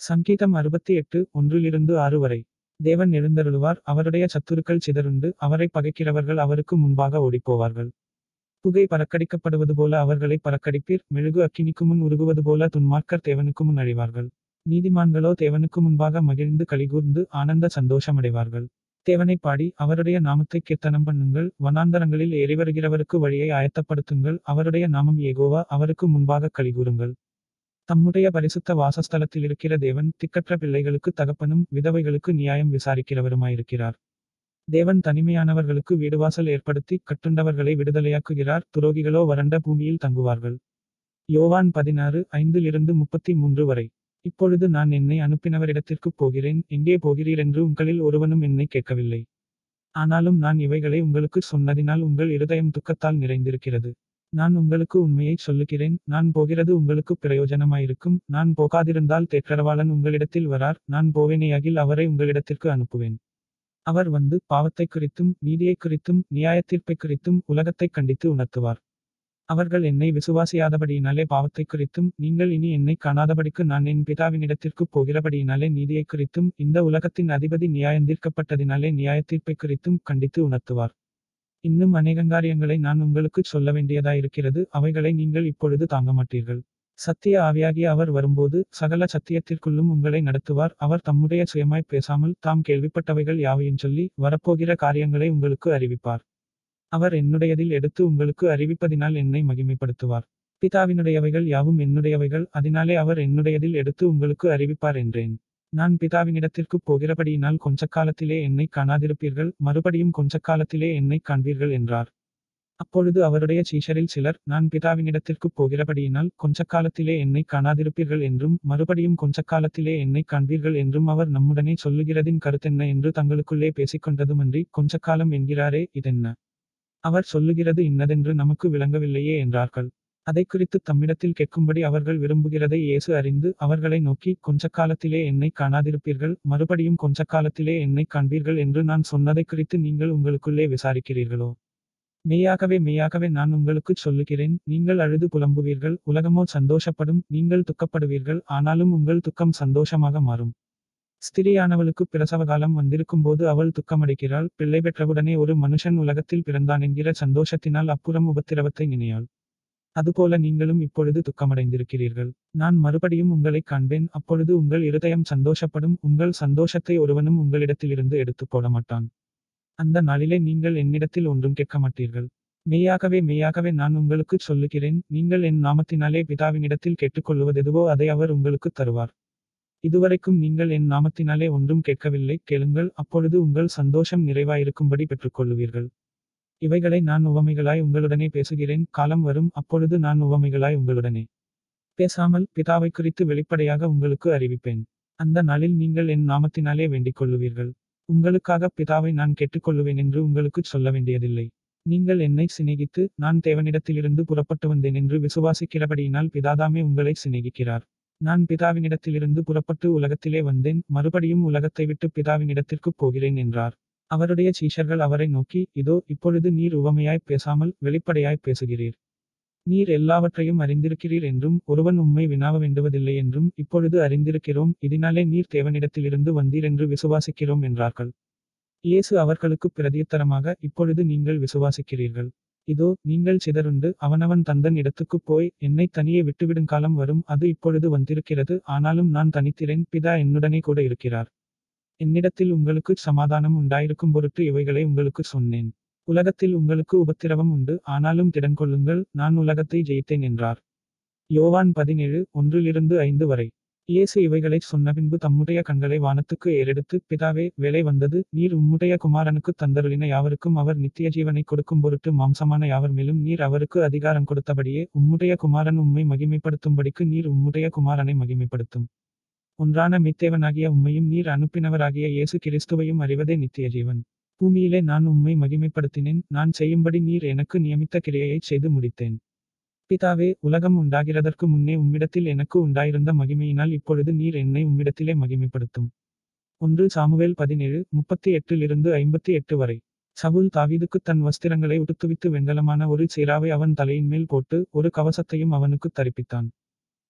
சங்கீதம் அறுபத்தி எட்டு ஒன்றிலிருந்து ஆறு வரை தேவன் எழுந்தருளுவார் அவருடைய சத்துருக்கள் சிதறுண்டு அவரை பகைக்கிறவர்கள் அவருக்கு முன்பாக ஓடிப்போவார்கள் புகை பறக்கடிக்கப்படுவது போல அவர்களை பறக்கடிப்பீர் மெழுகு அக்கினிக்கு முன் உருகுவது போல துன்மார்க்கர் தேவனுக்கு முன் அழிவார்கள் நீதிமான்களோ தேவனுக்கு முன்பாக மகிழ்ந்து கலிகூர்ந்து ஆனந்த சந்தோஷமடைவார்கள் தேவனை பாடி அவருடைய நாமத்தை கீர்த்தனம் பண்ணுங்கள் வனாந்தரங்களில் ஏறி வருகிறவருக்கு வழியை ஆயத்தப்படுத்துங்கள் அவருடைய நாமம் ஏகோவா அவருக்கு முன்பாக கலிகூறுங்கள் தம்முடைய பரிசுத்த வாசஸ்தலத்தில் இருக்கிற தேவன் திக்கற்ற பிள்ளைகளுக்கு தகப்பனும் விதவைகளுக்கு நியாயம் விசாரிக்கிறவருமாயிருக்கிறார் தேவன் தனிமையானவர்களுக்கு வீடுவாசல் ஏற்படுத்தி கட்டுண்டவர்களை விடுதலையாக்குகிறார் துரோகிகளோ வறண்ட பூமியில் தங்குவார்கள் யோவான் பதினாறு ஐந்திலிருந்து முப்பத்தி மூன்று வரை இப்பொழுது நான் என்னை அனுப்பினவரிடத்திற்கு போகிறேன் எங்கே போகிறீர் என்று உங்களில் ஒருவனும் என்னை கேட்கவில்லை ஆனாலும் நான் இவைகளை உங்களுக்கு சொன்னதினால் உங்கள் இருதயம் துக்கத்தால் நிறைந்திருக்கிறது நான் உங்களுக்கு உண்மையை சொல்லுகிறேன் நான் போகிறது உங்களுக்கு பிரயோஜனமாயிருக்கும் நான் போகாதிருந்தால் தேற்றரவாளன் உங்களிடத்தில் வரார் நான் போவேனேயாகில் அவரை உங்களிடத்திற்கு அனுப்புவேன் அவர் வந்து பாவத்தை குறித்தும் நீதியை குறித்தும் நியாயத்தீர்ப்பை குறித்தும் உலகத்தை கண்டித்து உணர்த்துவார் அவர்கள் என்னை விசுவாசியாதபடியினாலே பாவத்தை குறித்தும் நீங்கள் இனி என்னை காணாதபடிக்கு நான் என் பிதாவினிடத்திற்கு போகிறபடியினாலே நீதியை குறித்தும் இந்த உலகத்தின் அதிபதி நியாயந்தீர்க்கப்பட்டதினாலே நியாயத்தீர்ப்பை குறித்தும் கண்டித்து உணர்த்துவார் இன்னும் அநேகங்காரியங்களை நான் உங்களுக்கு சொல்ல வேண்டியதாயிருக்கிறது அவைகளை நீங்கள் இப்பொழுது தாங்க மாட்டீர்கள் சத்திய ஆவியாகிய அவர் வரும்போது சகல சத்தியத்திற்குள்ளும் உங்களை நடத்துவார் அவர் தம்முடைய சுயமாய் பேசாமல் தாம் கேள்விப்பட்டவைகள் யாவையும் சொல்லி வரப்போகிற காரியங்களை உங்களுக்கு அறிவிப்பார் அவர் என்னுடையதில் எடுத்து உங்களுக்கு அறிவிப்பதினால் என்னை மகிமைப்படுத்துவார் பிதாவினுடையவைகள் யாவும் என்னுடையவைகள் அதனாலே அவர் என்னுடையதில் எடுத்து உங்களுக்கு அறிவிப்பார் என்றேன் நான் பிதாவினிடத்திற்கு போகிறபடியினால் கொஞ்ச காலத்திலே என்னை காணாதிருப்பீர்கள் மறுபடியும் கொஞ்ச காலத்திலே என்னை காண்பீர்கள் என்றார் அப்பொழுது அவருடைய சீஷரில் சிலர் நான் பிதாவினிடத்திற்கு போகிறபடியினால் கொஞ்ச காலத்திலே என்னை காணாதிருப்பீர்கள் என்றும் மறுபடியும் கொஞ்ச காலத்திலே என்னை காண்பீர்கள் என்றும் அவர் நம்முடனே சொல்லுகிறதின் கருத்தென்ன என்று தங்களுக்குள்ளே பேசிக்கொண்டதுமன்றி கொஞ்ச காலம் என்கிறாரே இதென்ன அவர் சொல்லுகிறது இன்னதென்று நமக்கு விளங்கவில்லையே என்றார்கள் அதை குறித்து தம்மிடத்தில் கேட்கும்படி அவர்கள் விரும்புகிறதை இயேசு அறிந்து அவர்களை நோக்கி கொஞ்ச காலத்திலே என்னை காணாதிருப்பீர்கள் மறுபடியும் கொஞ்ச காலத்திலே என்னை காண்பீர்கள் என்று நான் சொன்னதை குறித்து நீங்கள் உங்களுக்குள்ளே விசாரிக்கிறீர்களோ மெய்யாகவே மெய்யாகவே நான் உங்களுக்கு சொல்லுகிறேன் நீங்கள் அழுது புலம்புவீர்கள் உலகமோ சந்தோஷப்படும் நீங்கள் துக்கப்படுவீர்கள் ஆனாலும் உங்கள் துக்கம் சந்தோஷமாக மாறும் ஸ்திரியானவளுக்கு பிரசவகாலம் வந்திருக்கும்போது அவள் துக்கமடைக்கிறாள் பிள்ளை பெற்றவுடனே ஒரு மனுஷன் உலகத்தில் பிறந்தான் என்கிற சந்தோஷத்தினால் அப்புறம் உபத்திரவத்தை நினையாள் அதுபோல நீங்களும் இப்பொழுது துக்கமடைந்திருக்கிறீர்கள் நான் மறுபடியும் உங்களை காண்பேன் அப்பொழுது உங்கள் இருதயம் சந்தோஷப்படும் உங்கள் சந்தோஷத்தை ஒருவனும் உங்களிடத்திலிருந்து எடுத்து போட மாட்டான் அந்த நாளிலே நீங்கள் என்னிடத்தில் ஒன்றும் கேட்க மாட்டீர்கள் மெய்யாகவே மெய்யாகவே நான் உங்களுக்கு சொல்லுகிறேன் நீங்கள் என் நாமத்தினாலே பிதாவினிடத்தில் கேட்டுக்கொள்வதெதுவோ அதை அவர் உங்களுக்கு தருவார் இதுவரைக்கும் நீங்கள் என் நாமத்தினாலே ஒன்றும் கேட்கவில்லை கேளுங்கள் அப்பொழுது உங்கள் சந்தோஷம் நிறைவாயிருக்கும்படி பெற்றுக்கொள்ளுவீர்கள் இவைகளை நான் உவமைகளாய் உங்களுடனே பேசுகிறேன் காலம் வரும் அப்பொழுது நான் உவமைகளாய் உங்களுடனே பேசாமல் பிதாவை குறித்து வெளிப்படையாக உங்களுக்கு அறிவிப்பேன் அந்த நாளில் நீங்கள் என் நாமத்தினாலே வேண்டிக் கொள்ளுவீர்கள் உங்களுக்காக பிதாவை நான் கேட்டுக்கொள்ளுவேன் என்று உங்களுக்கு சொல்ல வேண்டியதில்லை நீங்கள் என்னை சிநேகித்து நான் தேவனிடத்திலிருந்து புறப்பட்டு வந்தேன் என்று விசுவாசிக்கிறபடியினால் பிதாதாமே உங்களை சிநேகிக்கிறார் நான் பிதாவினிடத்திலிருந்து புறப்பட்டு உலகத்திலே வந்தேன் மறுபடியும் உலகத்தை விட்டு பிதாவினிடத்திற்கு போகிறேன் என்றார் அவருடைய சீஷர்கள் அவரை நோக்கி இதோ இப்பொழுது நீர் உவமையாய் பேசாமல் வெளிப்படையாய் பேசுகிறீர் நீர் எல்லாவற்றையும் அறிந்திருக்கிறீர் என்றும் ஒருவன் உம்மை வினாவ வேண்டுவதில்லை என்றும் இப்பொழுது அறிந்திருக்கிறோம் இதனாலே நீர் தேவனிடத்திலிருந்து வந்தீர் என்று விசுவாசிக்கிறோம் என்றார்கள் இயேசு அவர்களுக்கு பிரதியுத்தரமாக இப்பொழுது நீங்கள் விசுவாசிக்கிறீர்கள் இதோ நீங்கள் சிதறுண்டு அவனவன் தந்தன் இடத்துக்குப் போய் என்னை தனியே விட்டுவிடும் காலம் வரும் அது இப்பொழுது வந்திருக்கிறது ஆனாலும் நான் தனித்திறேன் பிதா என்னுடனே கூட இருக்கிறார் என்னிடத்தில் உங்களுக்கு சமாதானம் உண்டாயிருக்கும் பொருட்டு இவைகளை உங்களுக்கு சொன்னேன் உலகத்தில் உங்களுக்கு உபத்திரவம் உண்டு ஆனாலும் திடன் கொள்ளுங்கள் நான் உலகத்தை ஜெயித்தேன் என்றார் யோவான் பதினேழு ஒன்றிலிருந்து ஐந்து வரை இயேசு இவைகளை சொன்னபின்பு தம்முடைய கண்களை வானத்துக்கு ஏறெடுத்து பிதாவே வேலை வந்தது நீர் உம்முடைய குமாரனுக்கு தந்தருளின யாவருக்கும் அவர் நித்திய ஜீவனை கொடுக்கும் பொருட்டு மாம்சமான யாவர் மேலும் நீர் அவருக்கு அதிகாரம் கொடுத்தபடியே உம்முடைய குமாரன் உம்மை மகிமைப்படுத்தும்படிக்கு நீர் உம்முடைய குமாரனை மகிமைப்படுத்தும் ஒன்றான மித்தேவனாகிய உம்மையும் நீர் அனுப்பினவராகிய இயேசு கிறிஸ்துவையும் அறிவதே நித்திய ஜீவன் பூமியிலே நான் உம்மை மகிமைப்படுத்தினேன் நான் செய்யும்படி நீர் எனக்கு நியமித்த கிரியையை செய்து முடித்தேன் பிதாவே உலகம் உண்டாகிறதற்கு முன்னே உம்மிடத்தில் எனக்கு உண்டாயிருந்த மகிமையினால் இப்பொழுது நீர் என்னை உம்மிடத்திலே மகிமைப்படுத்தும் ஒன்று சாமுவேல் பதினேழு முப்பத்தி எட்டிலிருந்து ஐம்பத்தி எட்டு வரை சவுல் தாவீதுக்கு தன் வஸ்திரங்களை உடுத்துவித்து வெண்கலமான ஒரு சீராவை அவன் தலையின் மேல் போட்டு ஒரு கவசத்தையும் அவனுக்கு தரிப்பித்தான்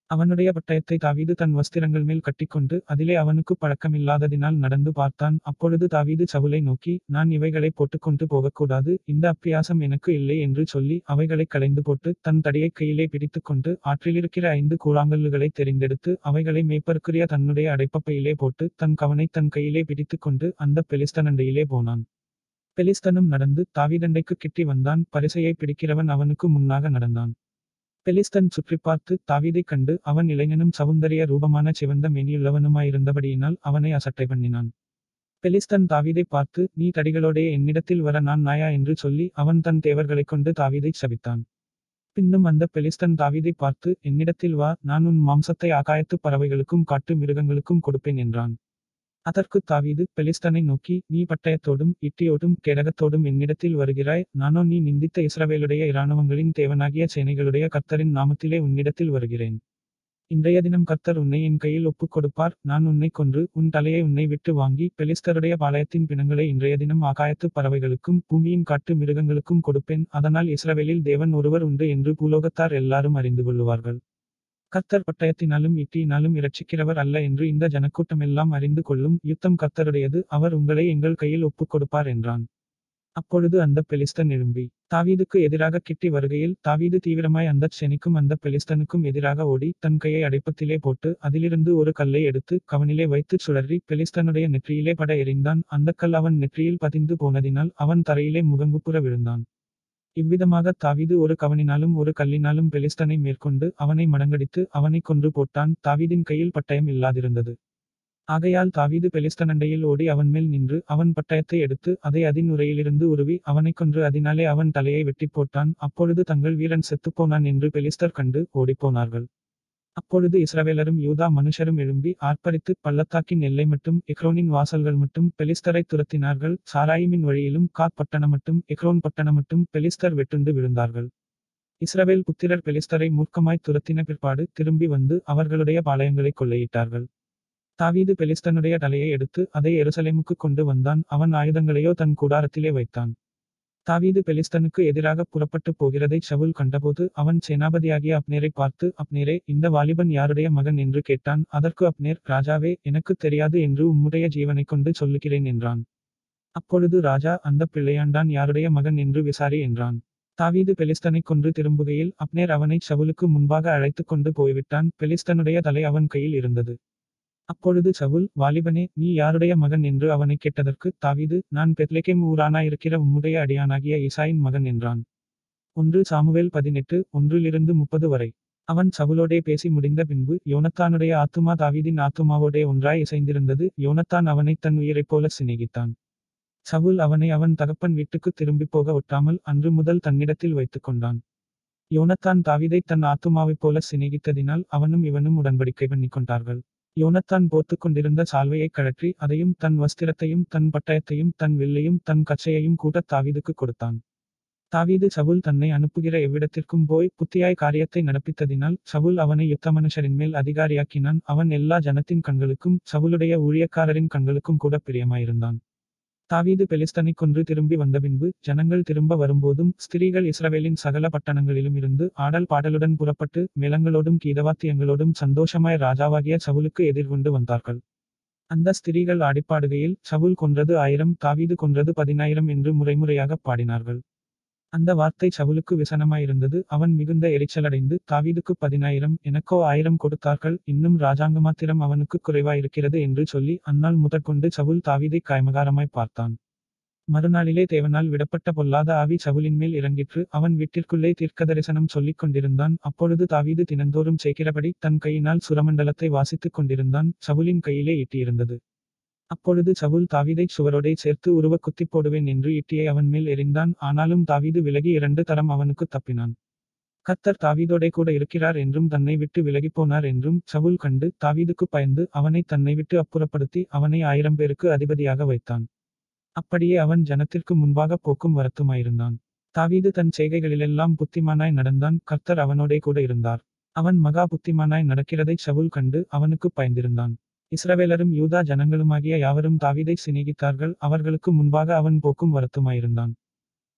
அவனுடைய பட்டயத்தை தாவீது தன் வஸ்திரங்கள் மேல் கட்டிக்கொண்டு அதிலே அவனுக்கு பழக்கமில்லாததினால் நடந்து பார்த்தான் அப்பொழுது தாவீது சவுலை நோக்கி நான் இவைகளை போட்டுக்கொண்டு போகக்கூடாது இந்த அப்பியாசம் எனக்கு இல்லை என்று சொல்லி அவைகளை களைந்து போட்டு தன் தடியை கையிலே பிடித்துக்கொண்டு ஆற்றிலிருக்கிற ஐந்து கூழாங்கல்லுகளை தெரிந்தெடுத்து அவைகளை மேய்ப்பருக்குரிய தன்னுடைய அடைப்பப்பையிலே போட்டு தன் கவனை தன் கையிலே பிடித்துக்கொண்டு அந்த பெலிஸ்தனண்டையிலே போனான் பெலிஸ்தனும் நடந்து தாவீதண்டைக்கு கிட்டி வந்தான் பரிசையை பிடிக்கிறவன் அவனுக்கு முன்னாக நடந்தான் பெலிஸ்தன் சுற்றி பார்த்து தாவீதைக் கண்டு அவன் இளைஞனும் சவுந்தரிய ரூபமான சிவந்த மேனியுள்ளவனுமாயிருந்தபடியினால் அவனை அசட்டை பண்ணினான் பெலிஸ்தன் தாவீதை பார்த்து நீ தடிகளோடே என்னிடத்தில் வர நான் நாயா என்று சொல்லி அவன் தன் தேவர்களைக் கொண்டு தாவீதைச் சபித்தான் பின்னும் அந்த பெலிஸ்தன் தாவீதை பார்த்து என்னிடத்தில் வா நான் உன் மாம்சத்தை ஆகாயத்து பறவைகளுக்கும் காட்டு மிருகங்களுக்கும் கொடுப்பேன் என்றான் அதற்கு தாவீது பெலிஸ்தனை நோக்கி நீ பட்டயத்தோடும் இட்டியோடும் கேடகத்தோடும் என்னிடத்தில் வருகிறாய் நானோ நீ நிந்தித்த இஸ்ரவேலுடைய இராணுவங்களின் தேவனாகிய சேனைகளுடைய கர்த்தரின் நாமத்திலே உன்னிடத்தில் வருகிறேன் இன்றைய தினம் கர்த்தர் உன்னை என் கையில் ஒப்புக் கொடுப்பார் நான் உன்னை கொன்று உன் தலையை உன்னை விட்டு வாங்கி பெலிஸ்தருடைய பாளையத்தின் பிணங்களை இன்றைய தினம் ஆகாயத்து பறவைகளுக்கும் பூமியின் காட்டு மிருகங்களுக்கும் கொடுப்பேன் அதனால் இஸ்ரவேலில் தேவன் ஒருவர் உண்டு என்று பூலோகத்தார் எல்லாரும் அறிந்து கொள்ளுவார்கள் கர்த்தர் பட்டயத்தினாலும் ஈட்டியினாலும் இரட்சிக்கிறவர் அல்ல என்று இந்த ஜனக்கூட்டமெல்லாம் அறிந்து கொள்ளும் யுத்தம் கர்த்தருடையது அவர் உங்களை எங்கள் கையில் ஒப்புக் கொடுப்பார் என்றான் அப்பொழுது அந்த பெலிஸ்தன் எழும்பி தாவீதுக்கு எதிராக கிட்டி வருகையில் தாவீது தீவிரமாய் அந்தச் செனிக்கும் அந்த பெலிஸ்தனுக்கும் எதிராக ஓடி தன் கையை அடைப்பத்திலே போட்டு அதிலிருந்து ஒரு கல்லை எடுத்து கவனிலே வைத்துச் சுழறி பெலிஸ்தனுடைய நெற்றியிலே பட எறிந்தான் அந்தக் கல் அவன் நெற்றியில் பதிந்து போனதினால் அவன் தரையிலே முகங்குப்புற விழுந்தான் இவ்விதமாக தாவீது ஒரு கவனினாலும் ஒரு கல்லினாலும் பெலிஸ்தனை மேற்கொண்டு அவனை மடங்கடித்து அவனை கொன்று போட்டான் தாவீதின் கையில் பட்டயம் இல்லாதிருந்தது ஆகையால் தாவீது பெலிஸ்தனண்டையில் ஓடி அவன் மேல் நின்று அவன் பட்டயத்தை எடுத்து அதை அதின் உரையிலிருந்து உருவி அவனைக் கொன்று அதனாலே அவன் தலையை வெட்டிப் போட்டான் அப்பொழுது தங்கள் வீரன் செத்துப்போனான் என்று பெலிஸ்தர் கண்டு ஓடிப்போனார்கள் அப்பொழுது இஸ்ரவேலரும் யூதா மனுஷரும் எழும்பி ஆர்ப்பரித்து பள்ளத்தாக்கின் எல்லை மட்டும் எக்ரோனின் வாசல்கள் மட்டும் பெலிஸ்தரை துரத்தினார்கள் சாராயிமின் வழியிலும் காத் பட்டணம் மட்டும் எக்ரோன் பட்டணம் மட்டும் பெலிஸ்தர் வெட்டுண்டு விழுந்தார்கள் இஸ்ரவேல் புத்திரர் பெலிஸ்தரை மூர்க்கமாய் துரத்தின பிற்பாடு திரும்பி வந்து அவர்களுடைய பாளையங்களை கொள்ளையிட்டார்கள் தாவீது பெலிஸ்தனுடைய தலையை எடுத்து அதை எருசலேமுக்கு கொண்டு வந்தான் அவன் ஆயுதங்களையோ தன் கூடாரத்திலே வைத்தான் தாவீது பெலிஸ்தனுக்கு எதிராக புறப்பட்டு போகிறதை ஷவுல் கண்டபோது அவன் சேனாபதியாகிய அப்னேரை பார்த்து அப்னேரே இந்த வாலிபன் யாருடைய மகன் என்று கேட்டான் அதற்கு அப்னேர் ராஜாவே எனக்கு தெரியாது என்று உம்முடைய ஜீவனைக் கொண்டு சொல்லுகிறேன் என்றான் அப்பொழுது ராஜா அந்த பிள்ளையாண்டான் யாருடைய மகன் என்று விசாரி என்றான் தாவீது பெலிஸ்தனை கொன்று திரும்புகையில் அப்னேர் அவனை ஷவுலுக்கு முன்பாக அழைத்துக் கொண்டு போய்விட்டான் பெலிஸ்தனுடைய தலை அவன் கையில் இருந்தது அப்பொழுது சவுல் வாலிபனே நீ யாருடைய மகன் என்று அவனை கேட்டதற்கு தாவீது நான் பெத்லெகேம் ஊரானாயிருக்கிற உம்முடைய அடியானாகிய இசாயின் மகன் என்றான் ஒன்று சாமுவேல் பதினெட்டு ஒன்றிலிருந்து முப்பது வரை அவன் சவுலோடே பேசி முடிந்த பின்பு யோனத்தானுடைய ஆத்துமா தாவீதின் ஆத்துமாவோடே ஒன்றாய் இசைந்திருந்தது யோனத்தான் அவனை தன் உயிரைப் போல சிநேகித்தான் சவுல் அவனை அவன் தகப்பன் வீட்டுக்கு திரும்பிப் போக ஒட்டாமல் அன்று முதல் தன்னிடத்தில் வைத்துக் கொண்டான் யோனத்தான் தாவீதை தன் ஆத்துமாவைப் போல சிநேகித்ததினால் அவனும் இவனும் உடன்படிக்கை பண்ணிக் கொண்டார்கள் யோனத்தான் போத்துக் கொண்டிருந்த சால்வையைக் கழற்றி அதையும் தன் வஸ்திரத்தையும் தன் பட்டயத்தையும் தன் வில்லையும் தன் கச்சையையும் கூட்டத் தாவீதுக்கு கொடுத்தான் தாவீது சவுல் தன்னை அனுப்புகிற எவ்விடத்திற்கும் போய் புத்தியாய் காரியத்தை நடப்பித்ததினால் சவுல் அவனை யுத்த மனுஷரின் மேல் அதிகாரியாக்கினான் அவன் எல்லா ஜனத்தின் கண்களுக்கும் சவுலுடைய ஊழியக்காரரின் கண்களுக்கும் கூட பிரியமாயிருந்தான் தாவீது பெலிஸ்தனைக் கொன்று திரும்பி வந்த பின்பு ஜனங்கள் திரும்ப வரும்போதும் ஸ்திரீகள் இஸ்ரவேலின் சகல பட்டணங்களிலும் இருந்து ஆடல் பாடலுடன் புறப்பட்டு மேளங்களோடும் கீதவாத்தியங்களோடும் சந்தோஷமாய் ராஜாவாகிய சவுலுக்கு எதிர்கொண்டு வந்தார்கள் அந்த ஸ்திரீகள் ஆடிப்பாடுகையில் சவுல் கொன்றது ஆயிரம் தாவீது கொன்றது பதினாயிரம் என்று முறைமுறையாகப் பாடினார்கள் அந்த வார்த்தை சவுலுக்கு விசனமாயிருந்தது அவன் மிகுந்த எரிச்சலடைந்து தாவீதுக்கு பதினாயிரம் எனக்கோ ஆயிரம் கொடுத்தார்கள் இன்னும் ராஜாங்கமாத்திரம் அவனுக்கு குறைவாயிருக்கிறது என்று சொல்லி அந்நாள் முதற்கொண்டு சவுல் தாவீதை காய்மகாரமாய் பார்த்தான் மறுநாளிலே தேவனால் விடப்பட்ட பொல்லாத ஆவி சவுலின் மேல் இறங்கிற்று அவன் வீட்டிற்குள்ளே தீர்க்கதரிசனம் சொல்லிக் கொண்டிருந்தான் அப்பொழுது தாவீது தினந்தோறும் சேர்க்கிறபடி தன் கையினால் சுரமண்டலத்தை வாசித்துக் கொண்டிருந்தான் சவுலின் கையிலே ஈட்டியிருந்தது அப்பொழுது சவுல் தாவீதைச் சுவரோடே சேர்த்து உருவ குத்திப் போடுவேன் என்று ஈட்டியை அவன் மேல் எறிந்தான் ஆனாலும் தாவீது விலகி இரண்டு தரம் அவனுக்கு தப்பினான் கர்த்தர் தாவீதோடே கூட இருக்கிறார் என்றும் தன்னை விட்டு விலகிப் போனார் என்றும் சவுல் கண்டு தாவீதுக்கு பயந்து அவனை தன்னை விட்டு அப்புறப்படுத்தி அவனை ஆயிரம் பேருக்கு அதிபதியாக வைத்தான் அப்படியே அவன் ஜனத்திற்கு முன்பாக போக்கும் வரத்துமாயிருந்தான் தாவீது தன் செய்கைகளிலெல்லாம் புத்திமானாய் நடந்தான் கர்த்தர் அவனோடே கூட இருந்தார் அவன் மகா புத்திமானாய் நடக்கிறதை சவுல் கண்டு அவனுக்கு பயந்திருந்தான் இஸ்ரவேலரும் யூதா ஜனங்களுமாகிய யாவரும் தாவீதை சிநேகித்தார்கள் அவர்களுக்கு முன்பாக அவன் போக்கும் வரத்துமாயிருந்தான்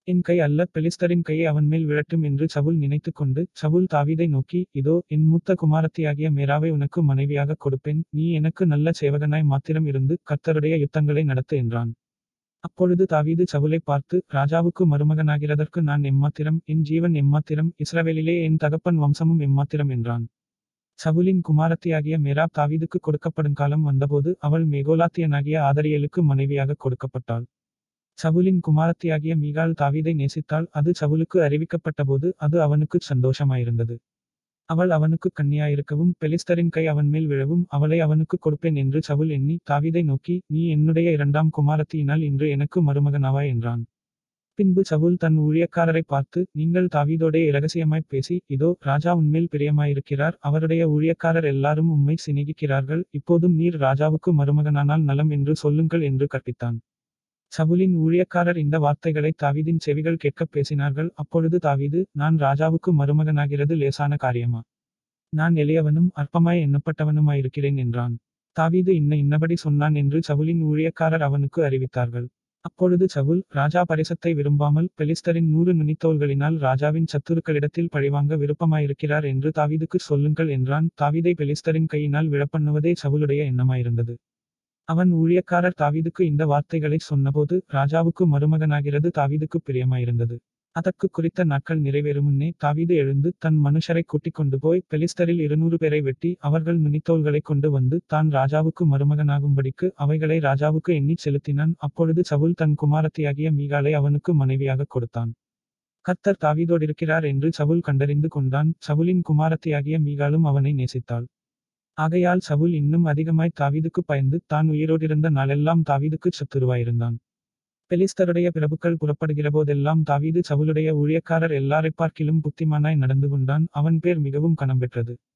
என் கை அல்ல பெலிஸ்தரின் கையை அவன் மேல் விழட்டும் என்று சவுல் நினைத்துக் கொண்டு சவுல் தாவீதை நோக்கி இதோ என் மூத்த குமாரத்தியாகிய மேராவை உனக்கு மனைவியாக கொடுப்பேன் நீ எனக்கு நல்ல சேவகனாய் மாத்திரம் இருந்து கர்த்தருடைய யுத்தங்களை நடத்து என்றான் அப்பொழுது தாவீது சவுலை பார்த்து ராஜாவுக்கு மருமகனாகிறதற்கு நான் எம்மாத்திரம் என் ஜீவன் எம்மாத்திரம் இஸ்ரவேலிலே என் தகப்பன் வம்சமும் எம்மாத்திரம் என்றான் சவுலின் குமாரத்தியாகிய மேராப் தாவீதுக்கு கொடுக்கப்படும் காலம் வந்தபோது அவள் மேகோலாத்தியனாகிய ஆதரியலுக்கு மனைவியாக கொடுக்கப்பட்டாள் சவுலின் குமாரத்தியாகிய மீகாள் தாவீதை நேசித்தாள் அது சவுலுக்கு அறிவிக்கப்பட்டபோது அது அவனுக்கு சந்தோஷமாயிருந்தது அவள் அவனுக்கு கன்னியாயிருக்கவும் பெலிஸ்தரின் கை அவன் மேல் விழவும் அவளை அவனுக்கு கொடுப்பேன் என்று சவுல் எண்ணி தாவீதை நோக்கி நீ என்னுடைய இரண்டாம் குமாரத்தியினால் இன்று எனக்கு மருமகனாவாய் என்றான் பின்பு சவுல் தன் ஊழியக்காரரை பார்த்து நீங்கள் தாவீதோடே இரகசியமாய் பேசி இதோ ராஜா உன்மேல் பிரியமாயிருக்கிறார் அவருடைய ஊழியக்காரர் எல்லாரும் உம்மை சிநேகிக்கிறார்கள் இப்போதும் நீர் ராஜாவுக்கு மருமகனானால் நலம் என்று சொல்லுங்கள் என்று கற்பித்தான் சவுலின் ஊழியக்காரர் இந்த வார்த்தைகளை தாவீதின் செவிகள் கேட்கப் பேசினார்கள் அப்பொழுது தாவீது நான் ராஜாவுக்கு மருமகனாகிறது லேசான காரியமா நான் எளியவனும் அற்பமாய் எண்ணப்பட்டவனுமாயிருக்கிறேன் என்றான் தாவீது இன்ன இன்னபடி சொன்னான் என்று சவுலின் ஊழியக்காரர் அவனுக்கு அறிவித்தார்கள் அப்பொழுது சவுல் ராஜா பரிசத்தை விரும்பாமல் பெலிஸ்தரின் நூறு நுனித்தோள்களினால் ராஜாவின் சத்துருக்களிடத்தில் பழிவாங்க விருப்பமாயிருக்கிறார் என்று தாவீதுக்கு சொல்லுங்கள் என்றான் தாவீதை பெலிஸ்தரின் கையினால் விழப்பண்ணுவதே சவுலுடைய எண்ணமாயிருந்தது அவன் ஊழியக்காரர் தாவீதுக்கு இந்த வார்த்தைகளை சொன்னபோது ராஜாவுக்கு மருமகனாகிறது தாவீதுக்கு பிரியமாயிருந்தது அதற்கு குறித்த நாட்கள் நிறைவேறும் முன்னே தாவீது எழுந்து தன் மனுஷரை கூட்டிக் கொண்டு போய் பெலிஸ்தரில் இருநூறு பேரை வெட்டி அவர்கள் நுனித்தோள்களை கொண்டு வந்து தான் ராஜாவுக்கு மருமகனாகும்படிக்கு அவைகளை ராஜாவுக்கு எண்ணிச் செலுத்தினான் அப்பொழுது சவுல் தன் குமாரத்தியாகிய மீகாலை அவனுக்கு மனைவியாக கொடுத்தான் கர்த்தர் தாவீதோடிருக்கிறார் என்று சவுல் கண்டறிந்து கொண்டான் சவுலின் குமாரத்தியாகிய மீகாலும் அவனை நேசித்தாள் ஆகையால் சவுல் இன்னும் அதிகமாய் தாவீதுக்கு பயந்து தான் உயிரோடிருந்த நாளெல்லாம் தாவீதுக்கு சத்துருவாயிருந்தான் பெலிஸ்தருடைய பிரபுக்கள் புறப்படுகிற போதெல்லாம் தாவீது சவுலுடைய ஊழியக்காரர் எல்லாரைப் பார்க்கிலும் புத்திமானாய் நடந்து கொண்டான் அவன் பேர் மிகவும் கனம் பெற்றது